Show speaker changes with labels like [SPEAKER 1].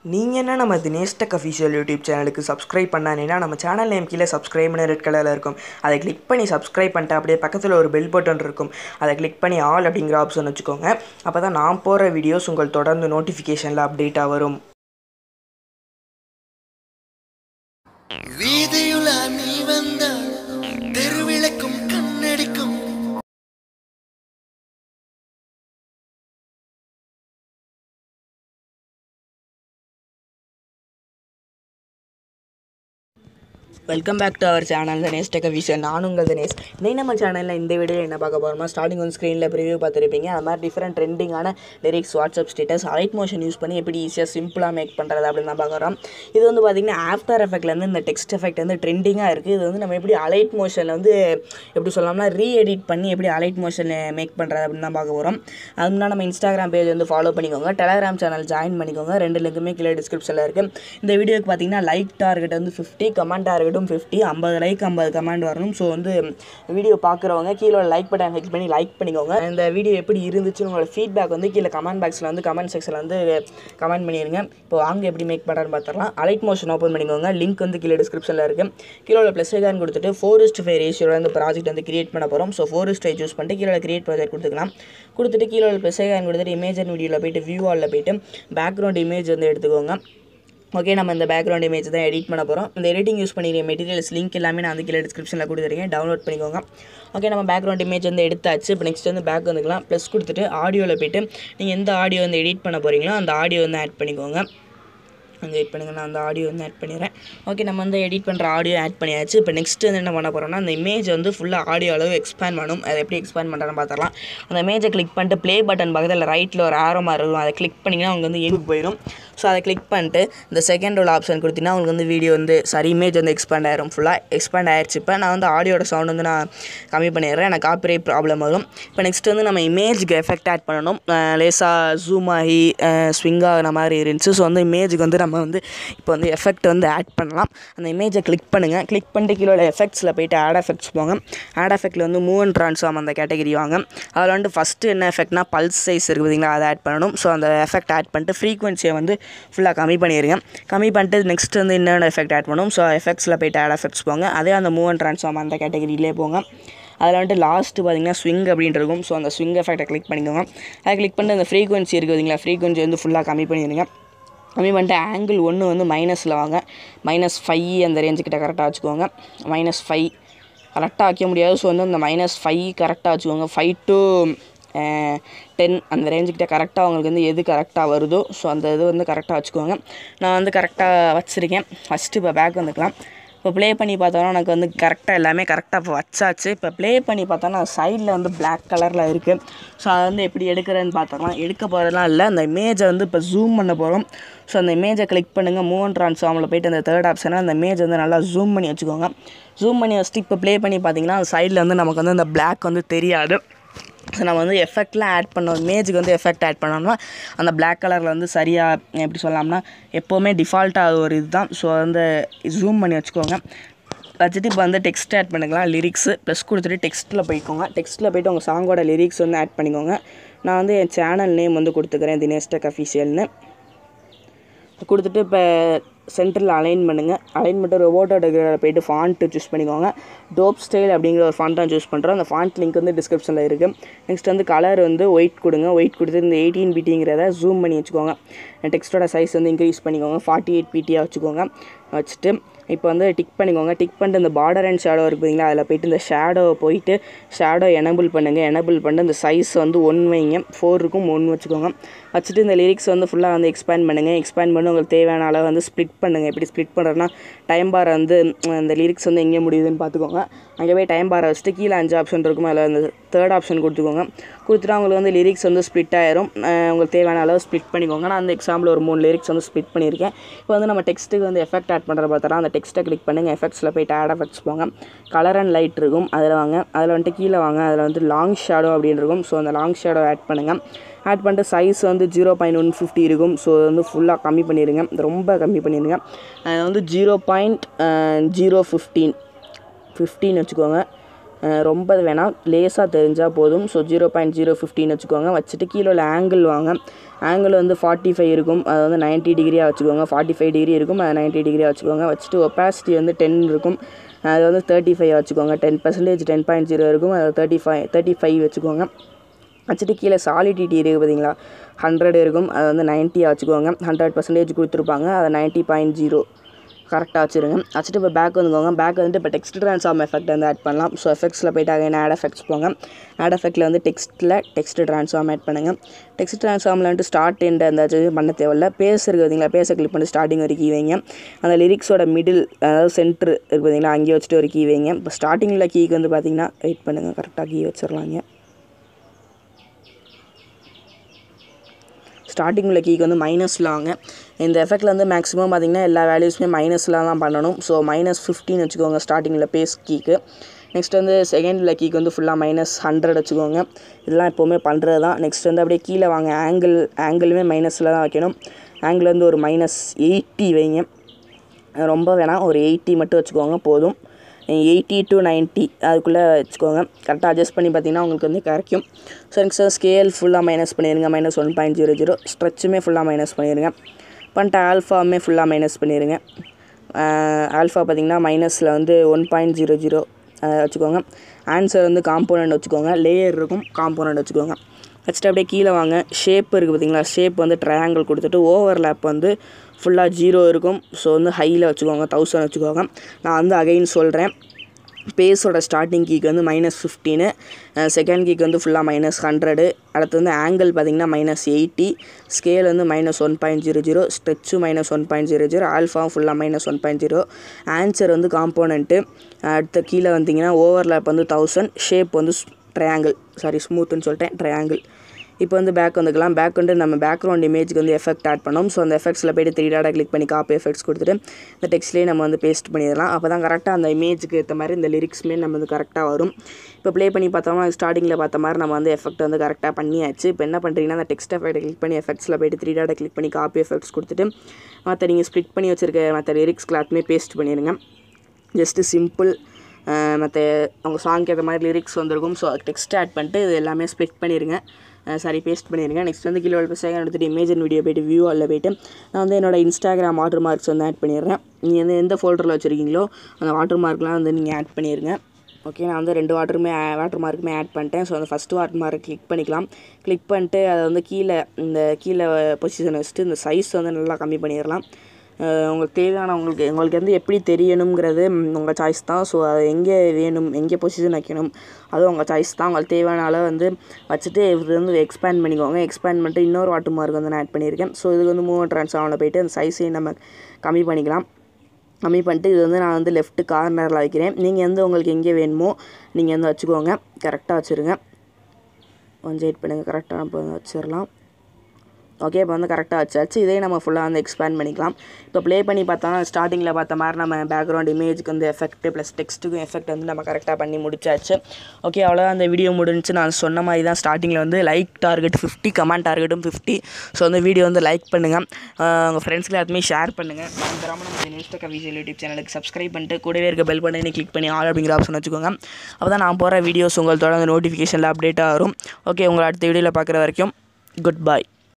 [SPEAKER 1] நீங்கள் என்ன நம்ம தினேஷ் டெக் அஃபிஷியல் யூடியூப் சேனலுக்கு சப்ஸ்கிரைப் பண்ணானேன்னா நம்ம சேனல் நேம் கீழே சப்ஸ்கிரைப்னு ரெட் கலரில் இருக்கும் அதை கிளிக் பண்ணி சப்ஸ்கிரைப் பண்ணிட்டு அப்படியே பக்கத்தில் ஒரு பெல் பட்டன் இருக்கும் அதை கிளிக் பண்ணி ஆல் அப்படிங்கிற ஆப்ஷன் வச்சுக்கோங்க அப்போ தான் நான் போகிற வீடியோஸ் உங்கள் தொடர்ந்து நோட்டிஃபிகேஷனில் அப்டேட்டாக வரும்
[SPEAKER 2] வீதியுல நீ வந்தால் தெருவிளக்கும் கண்ணடிக்கும்
[SPEAKER 1] welcome back to our channel Dinesh Tech விஷயம் நான் உங்கள் தினேஷ் இன்னைக்கு நம்ம சேனலில் இந்த வீடியோ என்ன பார்க்க போகிறோமா ஸ்டார்டிங் வந்து ஸ்க்ரீனில் ப்ரிவியூ பார்த்துருப்பீங்க அது மாதிரி டிஃப்ரெண்ட் ட்ரெண்டிங்கான lyrics WhatsApp status Alight Motion use பண்ணி எப்படி ஈஸியாக சிம்பிளாக மேக் பண்ணுறது அப்படின்னு தான் பார்க்குறோம் இது வந்து பார்த்திங்கன்னா ஆஃப்டர் எஃபெக்ட்லேருந்து இந்த டெக்ஸ்ட் எஃபெக்ட் வந்து ட்ரெண்டிங்காக இருக்குது இது வந்து நம்ம எப்படி அலைட் மோஷனில் வந்து எப்படி சொல்லலாம்னா ரீ எடிட் பண்ணி எப்படி அலைட் மோஷனில் மேக் பண்ணுறது அப்படின்னு தான் பார்க்க போகிறோம் அது முன்னாடி நம்ம இன்ஸ்டாகிராம் பேஜ் வந்து ஃபாலோ பண்ணிக்கோங்க டெலகிராம் சேனல் ஜாயின் பண்ணிக்கோங்க ரெண்டு லிங்க்குமே கீழே டிஸ்கிரிப்ஷனில் இருக்குது இந்த வீடியோக்கு பார்த்தீங்கன்னா லைக் டார்கெட் வந்து ஃபிஃப்டி கமெண்ட் டார்கெட்டும் ஃபிஃப்டி ஐம்பது லைக் ஐம்பது கமெண்ட் வரணும் ஸோ வந்து வீடியோ பார்க்குறவங்க கீழே லைக் பட்டன் கிளிக் பண்ணி லைக் பண்ணிக்கோங்க இந்த வீடியோ எப்படி இருந்துச்சுன்னு உங்களோட ஃபீட்பேக் வந்து கீழே கமெண்ட் பாக்ஸில் வந்து கமெண்ட் செக்ஷனில் வந்து கமெண்ட் பண்ணிடுங்க இப்போ வாங்க எப்படி மேக் பண்ணுறேன்னு பார்த்துடலாம் அலைட் மோஷன் ஓப்பன் பண்ணிக்கோங்க லிங்க் வந்து கீழே டிஸ்கிரிப்ஷனில் இருக்குது கீழே உள்ள ப்ளஸ் ஐக்கான் கொடுத்துட்டு ஃபோர் இஸ்ட் ஃபைவ் ரேஷியோட இந்த ப்ராஜெக்ட் வந்து கிரியேட் பண்ண போகிறோம் so four is to five choose பண்ணிட்டு கீழே கிரியேட் ப்ராஜெக்ட் கொடுத்துக்கலாம் கொடுத்துட்டு கீழே உள்ள ப்ளஸ் ஐக்கான் கொடுத்துட்டு இமேஜ் அண்ட் வீடியோவில் போயிட்டு வியூ ஆலில் போயிட்டு பேக்ரவுண்ட் இமேஜ் வந்து எடுத்துக்கோங்க ஓகே நம்ம இந்த பேக்ரவுண்ட் இமேஜ் தான் எடிட் பண்ண போகிறோம் இந்த எடிட்டிங் யூஸ் பண்ணிக்கிற மெட்டீரியல்ஸ் லிங்க் எல்லாமே நான் வந்து கீழே டிஸ்கிரிப்ஷனில் கொடுத்துருக்கேன் டவுன்லோட் பண்ணிக்கோங்க ஓகே நம்ம பேக்ரவுண்ட் இமேஜ் வந்து எடுத்தாச்சு இப்போ நெக்ஸ்ட் வந்து பேக் வந்துக்கலாம் ப்ளஸ் கொடுத்துட்டு ஆடியோவில் போயிட்டு நீங்கள் எந்த ஆடியோ வந்து எடிட் பண்ண போகிறீங்களோ அந்த ஆடியோ வந்து ஆட் பண்ணிக்கோங்க வந்து வெயிட் பண்ணுங்கள் நான் அந்த ஆடியோ வந்து ஆட் பண்ணிடுறேன் ஓகே நம்ம வந்து எடிட் பண்ணுற ஆடியோ ஆட் பண்ணியாச்சு இப்போ நெக்ஸ்ட் வந்து என்ன பண்ண போகிறோம்னா அந்த இமேஜ் வந்து ஃபுல்லாக ஆடியோ அளவு எக்ஸ்பேண்ட் பண்ணும் அதை எப்படி எக்ஸ்பேண்ட் பண்ணுறேன்னு பார்த்துடலாம் அந்த இமேஜை கிளிக் பண்ணிட்டு ப்ளே பட்டன் பக்கத்தில் ரைட்டில் ஒரு ஆரோ மாதிரி இருக்கும் அதை கிளிக் பண்ணிங்கன்னா அவங்க வந்து எதுக்கு போயிடும் ஸோ அதை கிளிக் பண்ணிட்டு இந்த செகண்ட் உள்ள ஆப்ஷன் கொடுத்தீங்கன்னா உங்களுக்கு வந்து வீடியோ வந்து சாரி இமேஜ் வந்து எக்ஸ்பேண்ட் ஆயிரும் ஃபுல்லாக எக்ஸ்பேண்ட் ஆயிடுச்சு இப்போ நான் வந்து ஆடியோட சவுண்ட் வந்து நான் கம்மி பண்ணிடுறேன் எனக்கு காப்பிரைட் ப்ராப்ளம் வரும் இப்போ நெக்ஸ்ட் வந்து நம்ம இமேஜுக்கு எஃபெக்ட் ஆட் பண்ணணும் லேசாக ஜூம் ஆகி ஸ்விங் ஆகிற மாதிரி இருந்துச்சு ஸோ வந்து இமேஜுக்கு வந்து நம்ம வந்து இப்போ வந்து எஃபெக்ட் வந்து ஆட் பண்ணலாம் அந்த இமேஜை கிளிக் பண்ணுங்கள் கிளிக் பண்ணிட்டு கீழே எஃபெக்ட்ஸில் போயிட்டு ஆட் எஃபெக்ட்ஸ் போங்க ஆட் எஃபெக்ட்டில் வந்து மூவ் அண்ட் ட்ரான்ஸ்ஃபார்ம் அந்த கேட்டகரி வாங்க அதில் வந்து ஃபஸ்ட்டு என்ன எஃபெக்ட்னா பல்ஸ் சைஸ் இருக்குது பார்த்தீங்களா அதை ஆட் பண்ணணும் ஸோ அந்த எஃபெக்ட் ஆட் பண்ணிட்டு ஃப்ரீக்வன்சியை வந்து ஃபுல்லாக கம்மி பண்ணிடுங்க கம்மி பண்ணிட்டு நெக்ஸ்ட் வந்து என்னென்ன எஃபெக்ட் ஆட் பண்ணணும் ஸோ எஃபெக்ட்ஸில் போயிட்டு ஆட் எஃபெக்ட்ஸ் போங்க அதே அந்த மூவ் அண்ட் ட்ரான்ஸ்ஃபார்ம் அந்த கேட்டகரியிலே போங்க அதில் வந்துட்டு லாஸ்ட்டு பார்த்தீங்கன்னா ஸ்விங் அப்படின்னு இருக்கும் ஸோ அந்த ஸ்விங் எஃபெக்ட்டை கிளிக் பண்ணிக்கோங்க அதை கிளிக் பண்ணிட்டு அந்த ஃப்ரீக்வன்சி இருக்குது பார்த்தீங்களா ஃப்ரீக்வன்சி வந்து ஃபுல்லாக கம்மி பண்ணிடுங்க கம்மி பண்ணிட்டு ஆங்கிள் ஒன்று வந்து மைனஸில் வாங்க மைனஸ் ஃபைவ் அந்த ரேஞ்சுக்கிட்ட கரெக்டாக வச்சுக்கோங்க மைனஸ் ஃபைவ் கரெக்டாக வைக்க முடியாது ஸோ வந்து அந்த மைனஸ் ஃபைவ் கரெக்டாக வச்சுக்கோங்க ஃபைவ் டு டென் அந்த ரேஞ்சுக்கிட்ட கரெக்டாக உங்களுக்கு வந்து எது கரெக்டாக வருதோ ஸோ அந்த இது வந்து கரெக்டாக வச்சுக்கோங்க நான் வந்து கரெக்டாக வச்சுருக்கேன் ஃபஸ்ட்டு இப்போ பேக் வந்துக்கலாம் இப்போ ப்ளே பண்ணி பார்த்தோன்னா எனக்கு வந்து கரெக்டாக எல்லாமே கரெக்டாக இப்போ வச்சாச்சு இப்போ ப்ளே பண்ணி பார்த்தோன்னா சைடில் வந்து பிளாக் கலரில் இருக்குது ஸோ அதை வந்து எப்படி எடுக்கிறேன்னு பார்த்துக்கலாம் எடுக்க போகிறதுலாம் இல்லை அந்த இமேஜை வந்து இப்போ ஜூம் பண்ண போகிறோம் ஸோ அந்த இமேஜை கிளிக் பண்ணுங்கள் மூவ் அண்ட் ட்ரான்ஸ்ஃபார்மில் போயிட்டு அந்த தேர்ட் ஆப்ஷனை அந்த இமேஜ் வந்து நல்லா ஜூம் பண்ணி வச்சுக்கோங்க ஜூம் பண்ணி வச்சுட்டு இப்போ ப்ளே பண்ணி பார்த்தீங்கன்னா அந்த சைடில் வந்து நமக்கு வந்து அந்த பிளாக் வந்து தெரியாது ஸோ நம்ம வந்து எஃபெக்ட்லாம் ஆட் பண்ணோம் இமேஜுக்கு வந்து எஃபெக்ட் ஆட் பண்ணோம்னா அந்த பிளாக் கலரில் வந்து சரியாக எப்படி சொல்லலாம்னா எப்போவுமே டிஃபால்ட்டாக ஒரு இதுதான் ஸோ வந்து ஜூம் பண்ணி வச்சுக்கோங்க வச்சுட்டு இப்போ வந்து டெக்ஸ்ட் ஆட் பண்ணிக்கலாம் லிரிக்ஸு ப்ளஸ் கொடுத்துட்டு டெக்ஸ்ட்டில் போய்க்கோங்க டெக்ஸ்ட்டில் போய்ட்டு உங்கள் சாங்கோட லிரிக்ஸ் வந்து ஆட் பண்ணிக்கோங்க நான் வந்து என் சேனல் நேம் வந்து கொடுத்துக்கிறேன் தினேஷ் டெக் அஃபீஷியல்னு கொடுத்துட்டு இப்போ சென்டரில் அலைன் பண்ணுங்கள் அலைன் பண்ணிட்டு ரோபோட்டோட போயிட்டு ஃபாண்ட்டு சூஸ் பண்ணிக்கோங்க டோப் ஸ்டைல் அப்படிங்கிற ஒரு ஃபாண்ட் தான் சூஸ் பண்ணுறோம் அந்த ஃபாண்ட் லிங்க் வந்து டிஸ்கிரிப்ஷனில் இருக்குது நெக்ஸ்ட் வந்து கலர் வந்து ஒயிட் கொடுங்க ஒயிட் கொடுத்து இந்த எயிட்டீன் பிடிங்கிறத ஜூம் பண்ணி வச்சுக்கோங்க டெக்ஸ்ட்டோட சைஸ் வந்து இன்க்ரீஸ் பண்ணிக்கோங்க ஃபார்ட்டி எயிட் பிடியாக வச்சுக்கோங்க வச்சுட்டு இப்போ வந்து டிக் பண்ணிக்கோங்க டிக் பண்ணிட்டு இந்த பார்டர் அண்ட் ஷேடோ இருக்குது பார்த்தீங்களா அதில் போயிட்டு இந்த ஷேடோ போயிட்டு ஷேடோ எனபிள் பண்ணுங்கள் எனபிள் பண்ணிட்டு இந்த சைஸ் வந்து ஒன் வைங்க ஃபோர் இருக்கும் ஒன் வச்சுக்கோங்க வச்சுட்டு இந்த லிரிக்ஸ் வந்து ஃபுல்லாக வந்து எக்ஸ்பேண்ட் பண்ணுங்கள் எக்ஸ்பேண்ட் பண்ணி உங்களுக்கு தேவையான அளவு வந்து ஸ்ப்ளிட் பண்ணுங்கள் எப்படி ஸ்ப்ளிட் பண்ணுறதுனா டைம் பார் வந்து இந்த லிரிக்ஸ் வந்து எங்கே முடியுதுன்னு பார்த்துக்கோங்க அங்கே போய் டைம் பாரை வச்சுட்டு கீழே அஞ்சு ஆப்ஷன் இருக்கும் அதில் அந்த தேர்ட் ஆப்ஷன் கொடுத்துக்கோங்க கொடுத்துட்டு அவங்களுக்கு வந்து லிரிக்ஸ் வந்து ஸ்ப்ளிட் ஆயிரும் உங்களுக்கு தேவையான அளவு ஸ்ப்ளிட் பண்ணிக்கோங்க நான் அந்த எக்ஸாம்பிள் ஒரு மூணு லிரிக்ஸ் வந்து ஸ்ப்ளிட் பண்ணியிருக்கேன் இப்போ வந்து நம்ம டெக்ஸ்ட்டுக்கு வந்து எஃபெக்ட் ஆட் பண்ணுற பார்த்தா அந்த டெக்ஸ்ட்டை கிளிக் பண்ணுங்கள் எஃபெக்ட்ஸில் போய்ட்டு ஆட் எஃபெக்ட்ஸ் போங்க கலர் அண்ட் லைட் இருக்கும் அதில் வாங்க அதில் வந்துட்டு கீழே வாங்க அதில் வந்து லாங் ஷேடோ அப்படின்னு இருக்கும் ஸோ அந்த லாங் ஷேடோ ஆட் பண்ணுங்கள் ஆட் பண்ணிட்டு சைஸ் வந்து ஜீரோ பாயிண்ட் ஒன் ஃபிஃப்டி இருக்கும் ஸோ வந்து ஃபுல்லாக கம்மி பண்ணிடுங்க ரொம்ப கம்மி பண்ணிடுங்க அது வந்து zero point zero fifteen fifteen வச்சுக்கோங்க அஹ் ரொம்ப வேணாம் லேசாக தெரிஞ்சால் போதும் ஸோ ஜீரோ பாயிண்ட் ஜீரோ ஃபிஃப்டின்னு வச்சுக்கோங்க வச்சுட்டு கீழே உள்ள ஆங்கிள் வாங்க ஆங்கிள் வந்து ஃபார்ட்டி ஃபைவ் இருக்கும் அது வந்து 90 டிகிரியாக வச்சுக்கோங்க ஃபார்ட்டி ஃபைவ் டிகிரி இருக்கும் அது 90 டிகிரியாக வச்சுக்கோங்க வச்சுட்டு ஒப்பாசிட்டி வந்து டென் இருக்கும் அது வந்து தேர்ட்டி ஃபைவ் வச்சுக்கோங்க ten percentage ten point zero இருக்கும் அது தேர்ட்டி ஃபைவ் தேர்ட்டி ஃபைவ் வச்சுக்கோங்க வச்சுட்டு கீழே சாலிடிட்டி இருக்குது பார்த்தீங்களா ஹண்ட்ரட் இருக்கும் அது வந்து 90 வச்சுக்கோங்க ஹண்ட்ரட் பர்சன்டேஜ் கொடுத்துருப்பாங்க அதை நைன்ட்டி பாயிண்ட் ஜீரோ கரெக்டாக வச்சுருங்க வச்சுட்டு இப்போ பேக் வந்துக்கோங்க பேக் வந்துட்டு இப்போ டெக்ஸ்ட் ட்ரான்ஸ்ஃபார்ம் எஃபெக்ட் வந்து ஆட் பண்ணலாம் ஸோ எஃபெக்ட்ஸில் போயிட்டு அகைன் ஆட் எஃபெக்ட்ஸ் போங்க ஆட் எஃபெக்ட்டில் வந்து டெக்ஸ்ட்டில் டெக்ஸ்ட் ட்ரான்ஸ்ஃபார்ம் ஆட் பண்ணுங்கள் டெக்ஸ்ட் ட்ரான்ஸ்ஃபார்மில் வந்துட்டு ஸ்டார்ட் எண்ட் அந்த இது பண்ண தேவையில்ல பேஸ் இருக்குது பார்த்தீங்களா பேஸை கிளிக் பண்ணி ஸ்டார்டிங் ஒரு கீ வைங்க அந்த லிரிக்ஸோட மிடில் அதாவது சென்ட்ரு இருக்குது பார்த்தீங்களா அங்கேயே வச்சுட்டு ஒரு கீ வைங்க இப்போ ஸ்டார்டிங்கில் கீக்கு வந்து பார்த்தீங்கன்னா வெயிட் பண்ணுங்கள் கரெக்டாக கீ வச்சிடலாங்க ஸ்டார்டிங் உள்ள கீக்கு வந்து மைனஸில் வாங்க இந்த எஃபெக்ட்டில் வந்து மேக்ஸிமம் பார்த்தீங்கன்னா எல்லா வேல்யூஸுமே மைனஸில் தான் பண்ணணும் ஸோ மைனஸ் ஃபிஃப்டின் வச்சுக்கோங்க ஸ்டார்டிங்கில் பேஸ் கீக்கு நெக்ஸ்ட் வந்து செகண்ட் உள்ள கீக்கு வந்து ஃபுல்லாக மைனஸ் ஹண்ட்ரட் வச்சுக்கோங்க இதெல்லாம் எப்போவுமே பண்ணுறது தான் நெக்ஸ்ட் வந்து அப்படியே கீழே வாங்க ஆங்கிள் ஆங்கிளுமே மைனஸில் தான் வைக்கணும் ஆங்கிள் வந்து ஒரு மைனஸ் எயிட்டி வைங்க ரொம்ப வேணாம் ஒரு எயிட்டி மட்டும் வச்சுக்கோங்க போதும் எயிட்டி டு 90 அதுக்குள்ளே வச்சுக்கோங்க கரெக்டாக அட்ஜஸ்ட் பண்ணி பார்த்தீங்கன்னா உங்களுக்கு வந்து கிடைக்கும் ஸோ நெக்ஸ்ட் ஸ்கேல் ஃபுல்லாக மைனஸ் பண்ணிடுங்க minus one point zero zero ஸ்ட்ரெச்சுமே ஃபுல்லாக மைனஸ் பண்ணிடுங்க பண்ணிட்டு ஆல்ஃபாவுமே ஃபுல்லாக மைனஸ் பண்ணிடுங்க ஆல்ஃபா பார்த்தீங்கன்னா மைனஸில் வந்து ஒன் பாயிண்ட் ஜீரோ ஜீரோ வச்சுக்கோங்க ஆன்சர் வந்து காம்போனண்ட் வச்சுக்கோங்க லேயர் இருக்கும் காம்போனண்ட் வச்சுக்கோங்க வச்சுட்டு அப்படியே கீழே வாங்க ஷேப் இருக்குது பார்த்தீங்களா ஷேப் வந்து ட்ரையாங்கிள் கொடுத்துட்டு ஓவர்லேப் வந்து ஃபுல்லாக ஜீரோ இருக்கும் ஸோ வந்து ஹையில் வச்சுக்கோங்க தௌசண்ட் வச்சுக்கோங்க நான் வந்து அகைன் சொல்கிறேன் பேஸோட ஸ்டார்டிங் கீக்கு வந்து மைனஸ் ஃபிஃப்டீனு செகண்ட் கீக்கு வந்து ஃபுல்லாக மைனஸ் ஹண்ட்ரடு அடுத்து வந்து ஆங்கிள் பார்த்தீங்கன்னா மைனஸ் எயிட்டி ஸ்கேல் வந்து minus one point zero zero stretch minus one point zero zero ஆல்ஃபாவும் ஃபுல்லாக minus one point zero answer வந்து காம்போனண்ட்டு அடுத்து கீழே வந்தீங்கன்னா ஓவர்லேப் வந்து தௌசண்ட் ஷேப் வந்து ட்ரையாங்கிள் சாரி ஸ்மூத்துன்னு சொல்லிட்டேன் ட்ரையாங்கிள் இப்போ வந்து பேக் வந்துக்கலாம் பேக் வந்து நம்ம பேக்ரவுண்ட் இமேஜ்க்கு வந்து எஃபெக்ட் ஆட் பண்ணோம் ஸோ அந்த எஃபெக்ட்ஸில் போய்ட்டு த்ரீ டாட்டா கிளிக் பண்ணி காப்பி எஃபெக்ட்ஸ் கொடுத்துட்டு இந்த டெக்ஸ்ட்லேயே நம்ம வந்து பேஸ்ட் பண்ணிடலாம் அப்போ தான் கரெக்டாக அந்த இமேஜுக்கு ஏற்ற மாதிரி இந்த லிரிக்ஸுமே நம்ம வந்து கரெக்டாக வரும் இப்போ ப்ளே பண்ணி பார்த்தோம்னா ஸ்டார்டிங்கில் பார்த்த மாதிரி நம்ம வந்து எஃபெக்ட் வந்து கரெக்டாக பண்ணியாச்சு இப்போ என்ன பண்ணுறீங்கன்னா அந்த டெக்ஸ்ட் எஃபெக்ட் கிளிக் பண்ணி எஃபெக்ட்ஸில் போய்ட்டு த்ரீ டாட்டா கிளிக் பண்ணி காப்பி எஃபெக்ட்ஸ் கொடுத்துட்டு மற்ற நீங்கள் ஸ்ப்ளிட் பண்ணி வச்சிருக்க மற்ற லிரிக்ஸ் எல்லாத்தையுமே பேஸ்ட் பண்ணிடுங்க ஜஸ்ட்டு சிம்பிள் மற்ற அவங்க சாங்க்கு ஏற்ற மாதிரி லிரிக்ஸ் வந்திருக்கும் ஸோ டெக்ஸ்ட் ஆட் பண்ணிட்டு இது எல்லாமே ஸ்ப்ளிட் பண்ணிடுங்க சாரி பேஸ்ட் பண்ணிடுங்க நெக்ஸ்ட் வந்து கீழே ஒரு செகண்ட் எடுத்துகிட்டு இமேஜ் வீடியோ போய்ட்டு வியூ அல்ல போய்ட்டு நான் வந்து என்னோட இன்ஸ்டாகிராம் வாட்டர் மார்க்ஸ் வந்து ஆட் பண்ணிடுறேன் நீங்கள் வந்து எந்த ஃபோல்டரில் வச்சுருக்கீங்களோ அந்த வாட்டர் மார்க்லாம் வந்து நீங்கள் ஆட் பண்ணிடுங்க ஓகே நான் வந்து ரெண்டு வாட்டருமே வாட்டர் மார்க்குமே ஆட் பண்ணிட்டேன் ஸோ அந்த ஃபஸ்ட்டு வாட்டர் மார்க் கிளிக் பண்ணிக்கலாம் கிளிக் பண்ணிட்டு அதை வந்து கீழே இந்த கீழே பொசிஷன் வச்சுட்டு இந்த சைஸ் வந்து நல்லா கம்மி பண்ணிடலாம் அஹ் உங்களுக்கு தேவையான உங்களுக்கு உங்களுக்கு வந்து எப்படி தெரியணுங்கிறது உங்கள் சாய்ஸ் தான் ஸோ அது எங்கே வேணும் எங்கே பொசிஷன் வைக்கணும் அது உங்கள் சாய்ஸ் தான் உங்களுக்கு தேவையான அளவு வந்து வச்சுட்டு இது வந்து எக்ஸ்பேண்ட் பண்ணிக்கோங்க எக்ஸ்பேண்ட் பண்ணிட்டு இன்னொரு வாட்டர் மார்க் வந்து நான் ஆட் பண்ணியிருக்கேன் ஸோ இதுக்கு வந்து மூவ் ட்ரான்ஸ்ஃபார்மில் போயிட்டு அந்த சைஸையும் நம்ம கம்மி பண்ணிக்கலாம் கம்மி பண்ணிட்டு இது வந்து நான் வந்து லெஃப்ட் கார்னரில் வைக்கிறேன் நீங்கள் வந்து உங்களுக்கு எங்கே வேணுமோ நீங்கள் வந்து வச்சுக்கோங்க கரெக்டாக வச்சுருங்க கொஞ்சம் வெயிட் பண்ணுங்கள் கரெக்டாக நம்ம வந்து வச்சிடலாம் ஓகே இப்போ வந்து கரெக்டாக வச்சாச்சு இதே நம்ம ஃபுல்லாக வந்து எக்ஸ்பேண்ட் பண்ணிக்கலாம் இப்போ ப்ளே பண்ணி பார்த்தோம்னா ஸ்டார்டிங்கில் பார்த்த மாதிரி நம்ம பேக்ரவுண்ட் இமேஜுக்கு வந்து எஃபெக்ட் ப்ளஸ் டெக்ஸ்ட்டுக்கும் எஃபெக்ட் வந்து நம்ம கரெக்டாக பண்ணி முடிச்சாச்சு ஓகே அவ்வளோதான் அந்த வீடியோ முடிஞ்சு நான் சொன்ன மாதிரி தான் ஸ்டார்டிங்கில் வந்து லைக் டார்கெட் ஃபிஃப்டி கமெண்ட் டார்கெட்டும் ஃபிஃப்டி ஸோ வந்து வீடியோ வந்து லைக் பண்ணுங்கள் உங்கள் ஃப்ரெண்ட்ஸ்க்கு எல்லாத்துமே ஷேர் பண்ணுங்கள் மறந்துடாமல் நம்ம நியூஸ்டக் அஃபீஷியல் யூடியூப் சேனலுக்கு சப்ஸ்கிரைப் பண்ணிட்டு கூடவே இருக்க பெல் பட்டனை கிளிக் பண்ணி ஆல் அப்படிங்கிற ஆப்ஷன் வச்சுக்கோங்க அப்போ தான் நான் போகிற வீடியோஸ் உங்கள் தொடர்ந்து நோட்டிஃபிகேஷனில் அப்டேட்டாக வரும் ஓகே உங்களை அடுத்த வீடியோவில் பார்க்குற வரைக்கும் குட் பை